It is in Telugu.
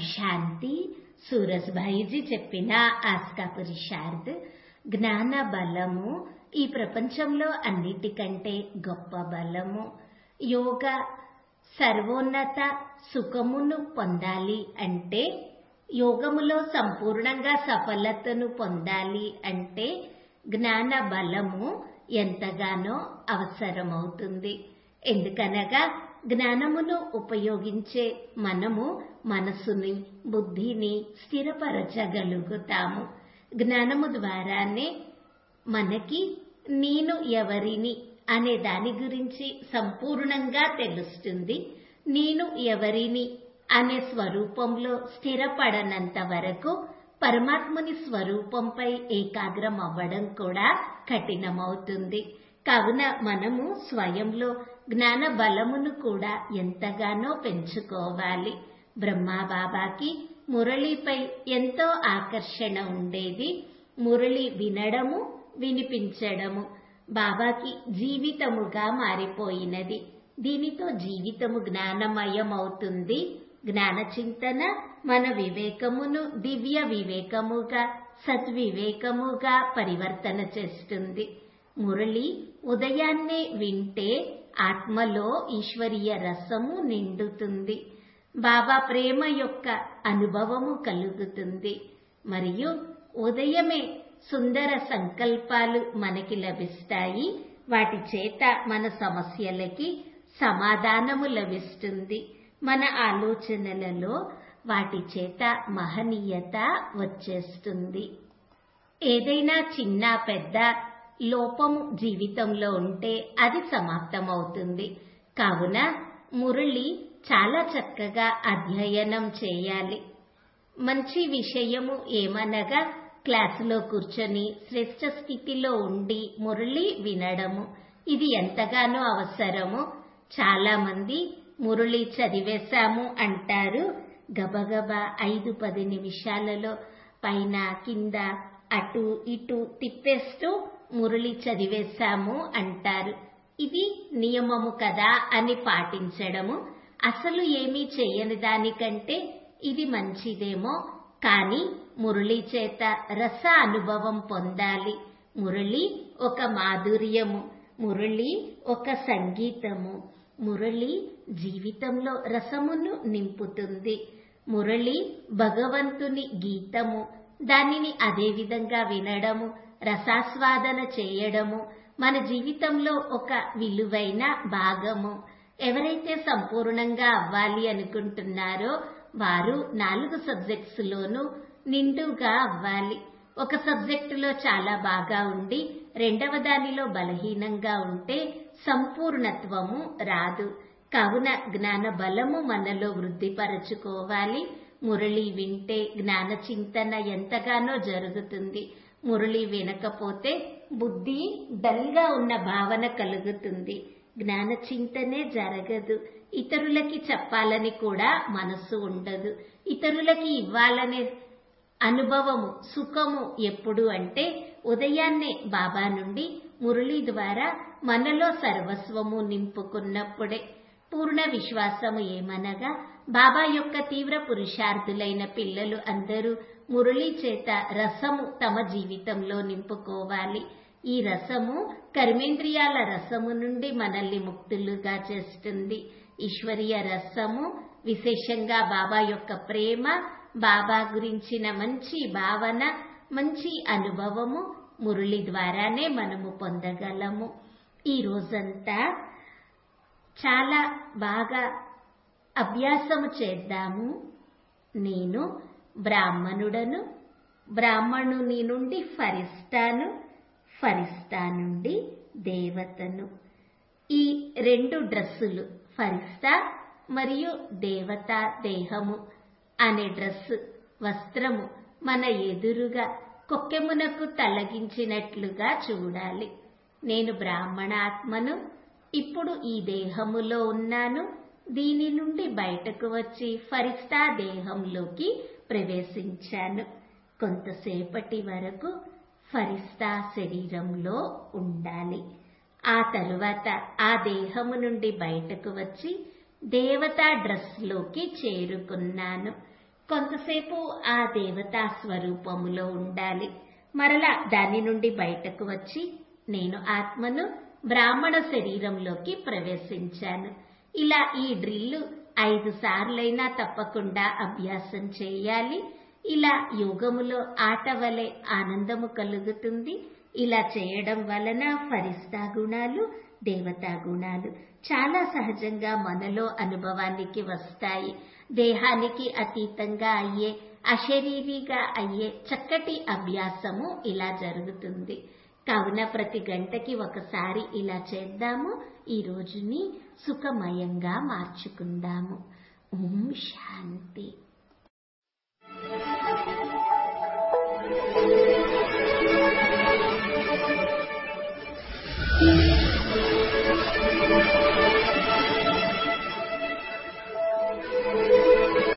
శాంతి సూరజ్భాయిజీ చెప్పిన ఆస్కాపురి శారద్ జ్ఞాన బలము ఈ ప్రపంచంలో అన్నిటికంటే గొప్ప బలము యోగ సర్వోన్నత సుఖమును పొందాలి అంటే యోగములో సంపూర్ణంగా సఫలతను పొందాలి అంటే జ్ఞాన బలము ఎంతగానో అవసరమవుతుంది ఎందుకనగా జ్ఞానమును ఉపయోగించే మనము మనసుని బుద్ధిని స్థిరపరచగలుగుతాము జ్ఞానము ద్వారానే మనకి నేను ఎవరిని అనే దాని గురించి సంపూర్ణంగా తెలుస్తుంది నేను ఎవరిని అనే స్వరూపంలో స్థిరపడనంత వరకు పరమాత్ముని స్వరూపంపై ఏకాగ్రం అవ్వడం కూడా కఠినమవుతుంది కావున మనము స్వయంలో జ్ఞాన బలమును కూడా ఎంతగానో పెంచుకోవాలి బ్రహ్మా బాబాకి మురళిపై ఎంతో ఆకర్షణ ఉండేది మురళి వినడము వినిపించడము బాబాకి జీవితముగా మారిపోయినది దీనితో జీవితము జ్ఞానమయం అవుతుంది జ్ఞాన చింతన మన వివేకమును దివ్య వివేకముగా సద్వివేకముగా పరివర్తన చేస్తుంది మురళి ఉదయాన్నే వింటే ఆత్మలో ఈశ్వరీయ రసము నిండుతుంది బాబా ప్రేమ యొక్క అనుభవము కలుగుతుంది మరియు ఉదయమే సుందర సంకల్పాలు మనకి లభిస్తాయి వాటి చేత మన సమస్యలకి సమాధానము లభిస్తుంది మన ఆలోచనలలో వాటి చేత మహనీయత వచ్చేస్తుంది ఏదైనా చిన్న పెద్ద లోపము జీవితంలో ఉంటే అది సమాప్తమవుతుంది కావున మురళి చాలా చక్కగా అధ్యయనం చేయాలి మంచి విషయము ఏమనగా క్లాసులో కూర్చొని శ్రేష్ట స్థితిలో ఉండి మురళి వినడము ఇది ఎంతగానో అవసరము చాలా మంది మురళి చదివేశాము అంటారు గబగబా ఐదు పది నిమిషాలలో పైన కింద అటు ఇటు తిప్పేస్తూ మురళి చదివేశాము అంటారు ఇది నియమము కదా అని పాటించడము అసలు ఏమీ చేయని దానికంటే ఇది మంచిదేమో కానీ మురళి చేత రస అనుభవం పొందాలి మురళి ఒక మాధుర్యము మురళి ఒక సంగీతము మురళి జీవితంలో రసమును నింపుతుంది మురళి భగవంతుని గీతము దానిని అదే విధంగా వినడము రసాస్వాదన చేయడము మన జీవితంలో ఒక విలువైన భాగము ఎవరైతే సంపూర్ణంగా అవ్వాలి అనుకుంటున్నారో వారు నాలుగు సబ్జెక్ట్స్ లోనూ నిండుగా అవ్వాలి ఒక సబ్జెక్టులో చాలా బాగా ఉండి రెండవ దానిలో బలహీనంగా ఉంటే సంపూర్ణత్వము రాదు కావున జ్ఞాన బలము మనలో వృద్ధిపరచుకోవాలి మురళి వింటే జ్ఞాన చింతన ఎంతగానో జరుగుతుంది మురళి వినకపోతే బుద్ధి డల్గా ఉన్న భావన కలుగుతుంది జ్ఞాన చింతనే జరగదు ఇతరులకి చెప్పాలని కూడా మనసు ఉండదు ఇతరులకి ఇవ్వాలనే అనుభవము సుఖము ఎప్పుడు అంటే ఉదయాన్నే బాబా నుండి మురళి ద్వారా మనలో సర్వస్వము నింపుకున్నప్పుడే పూర్ణ విశ్వాసము ఏమనగా బాబా యొక్క తీవ్ర పురుషార్థులైన పిల్లలు అందరూ మురళి చేత రసము తమ జీవితంలో నింపుకోవాలి ఈ రసము కర్మేంద్రియాల రసము నుండి మనల్ని ముక్తులుగా చేస్తుంది ఈశ్వరీయ రసము విశేషంగా బాబా యొక్క ప్రేమ బాబా గురించిన మంచి భావన మంచి అనుభవము మురళి ద్వారానే మనము పొందగలము ఈ రోజంతా చాలా బాగా అభ్యాసము చేద్దాము నేను బ్రాహ్మణుడను బ్రాహ్మణుని నుండి ఫరిస్తాను ఫరిస్తా నుండి దేవతను ఈ రెండు డ్రెస్సులు ఫరిస్తా మరియు దేవత దేహము అనే డ్రెస్సు వస్త్రము మన ఎదురుగా కొక్కెమునకు తలగించినట్లుగా చూడాలి నేను బ్రాహ్మణాత్మను ఇప్పుడు ఈ దేహములో ఉన్నాను దీని నుండి బయటకు వచ్చి ఫరిస్తా దేహంలోకి ప్రవేశించాను కొంతసేపటి వరకు ఫరిస్తా శరీరంలో ఉండాలి ఆ తరువాత ఆ దేహము నుండి బయటకు వచ్చి దేవతా డ్రెస్లోకి చేరుకున్నాను కొంతసేపు ఆ దేవతా స్వరూపములో ఉండాలి మరలా దాని నుండి బయటకు వచ్చి నేను ఆత్మను బ్రాహ్మణ శరీరంలోకి ప్రవేశించాను ఇలా ఈ డ్రిల్లు ఐదు సార్లైనా తప్పకుండా అభ్యాసం చేయాలి ఇలా యోగములో ఆట వలె ఆనందము కలుగుతుంది ఇలా చేయడం వలన ఫరిస్తా గుణాలు దేవతా గుణాలు చాలా సహజంగా మనలో అనుభవానికి వస్తాయి దేహానికి అతీతంగా అయ్యే అశరీరిగా అయ్యే చక్కటి అభ్యాసము ఇలా జరుగుతుంది కావున ప్రతి గంటకి ఒకసారి ఇలా చేద్దాము ఈ రోజుని సుఖమయంగా మార్చుకుందాము ఓం శాంతి Thank you.